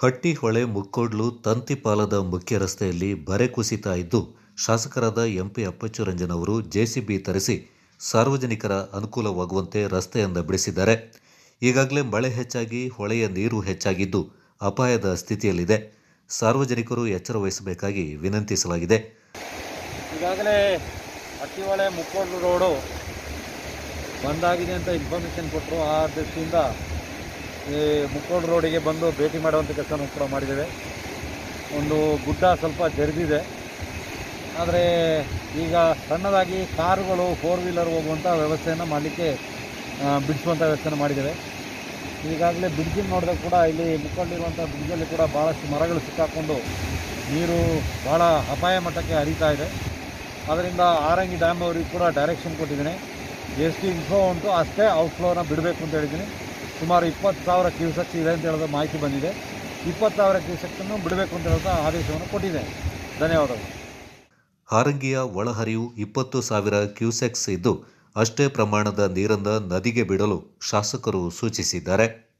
ಹಟ್ಟಿಹೊಳೆ ಮುಕ್ಕೋಡ್ಲು ತಂತಿಪಾಲದ ಮುಖ್ಯ ರಸ್ತೆಯಲ್ಲಿ ಬರೆ ಕುಸಿತ ಇದ್ದು ಶಾಸಕರಾದ ಎಂಪಿ ಅಪ್ಪಚ್ಚುರಂಜನ್ ಅವರು ಜೆಸಿಬಿ ತರಿಸಿ ಸಾರ್ವಜನಿಕರ ಅನುಕೂಲವಾಗುವಂತೆ ರಸ್ತೆಯಿಂದ ಬಿಡಿಸಿದ್ದಾರೆ ಈಗಾಗಲೇ ಮಳೆ ಹೆಚ್ಚಾಗಿ ಹೊಳೆಯ ನೀರು ಹೆಚ್ಚಾಗಿದ್ದು ಅಪಾಯದ ಸ್ಥಿತಿಯಲ್ಲಿದೆ ಸಾರ್ವಜನಿಕರು ಎಚ್ಚರ ವಹಿಸಬೇಕಾಗಿ ವಿನಂತಿಸಲಾಗಿದೆ ಈಗಾಗಲೇ ಹಟ್ಟಿಹೊಳೆ ಮುಕ್ಕೋಡ್ಲು ರೋಡು ಬಂದಾಗಿದೆ ಅಂತ ಇನ್ಫಾರ್ಮೇಷನ್ ಕೊಟ್ಟರು ಆ ದೃಷ್ಟಿಯಿಂದ ಈ ಮುಕ್ಕೋಡ್ಲು ರೋಡಿಗೆ ಬಂದು ಭೇಟಿ ಮಾಡುವಂಥ ಕೆಲಸನೂ ಕೂಡ ಮಾಡಿದ್ದೇವೆ ಒಂದು ಗುಡ್ಡ ಸ್ವಲ್ಪ ಜರಿದಿದೆ ಆದರೆ ಈಗ ಸಣ್ಣದಾಗಿ ಕಾರುಗಳು ಫೋರ್ ವೀಲರ್ ಹೋಗುವಂಥ ವ್ಯವಸ್ಥೆಯನ್ನು ಮಾಡಲಿಕ್ಕೆ ಬಿಡಿಸುವಂಥ ವ್ಯವಸ್ಥೆಯನ್ನು ಮಾಡಿದ್ದೇವೆ ಈಗಾಗಲೇ ಬ್ರಿಡ್ಜಿನ ನೋಡಿದಾಗ ಕೂಡ ಇಲ್ಲಿ ಮುಕ್ಕೊಂಡಿರುವಂಥ ಬ್ರಿಡ್ಜಲ್ಲಿ ಕೂಡ ಭಾಳಷ್ಟು ಮರಗಳು ಸಿಕ್ಕಾಕೊಂಡು ನೀರು ಭಾಳ ಅಪಾಯ ಮಟ್ಟಕ್ಕೆ ಹರಿತಾ ಇದೆ ಅದರಿಂದ ಆರಂಗಿ ಡ್ಯಾಮ್ ಅವರಿಗೆ ಕೂಡ ಡೈರೆಕ್ಷನ್ ಕೊಟ್ಟಿದ್ದೀನಿ ಎಷ್ಟು ಇನ್ಫ್ಲೋ ಉಂಟು ಅಷ್ಟೇ ಔಟ್ಫ್ಲೋನ ಬಿಡಬೇಕು ಅಂತ ಹೇಳಿದ್ದೀನಿ ಸುಮಾರು ಇಪ್ಪತ್ತು ಸಾವಿರ ಕ್ಯೂಸೆಕ್ಸ್ ಇದೆ ಅಂತ ಹೇಳೋದು ಮಾಹಿತಿ ಬಂದಿದೆ ಇಪ್ಪತ್ತು ಸಾವಿರ ಕ್ಯೂಸೆಕ್ಸನ್ನು ಬಿಡಬೇಕು ಅಂತ ಹೇಳೋದು ಆದೇಶವನ್ನು ಕೊಟ್ಟಿದೆ ಧನ್ಯವಾದಗಳು ಹಾರಂಗಿಯ ಒಳಹರಿವು ಇಪ್ಪತ್ತು ಸಾವಿರ ಕ್ಯೂಸೆಕ್ಸ್ ಇದ್ದು ಅಷ್ಟೇ ಪ್ರಮಾಣದ ನೀರನ್ನು ನದಿಗೆ ಬಿಡಲು ಶಾಸಕರು ಸೂಚಿಸಿದ್ದಾರೆ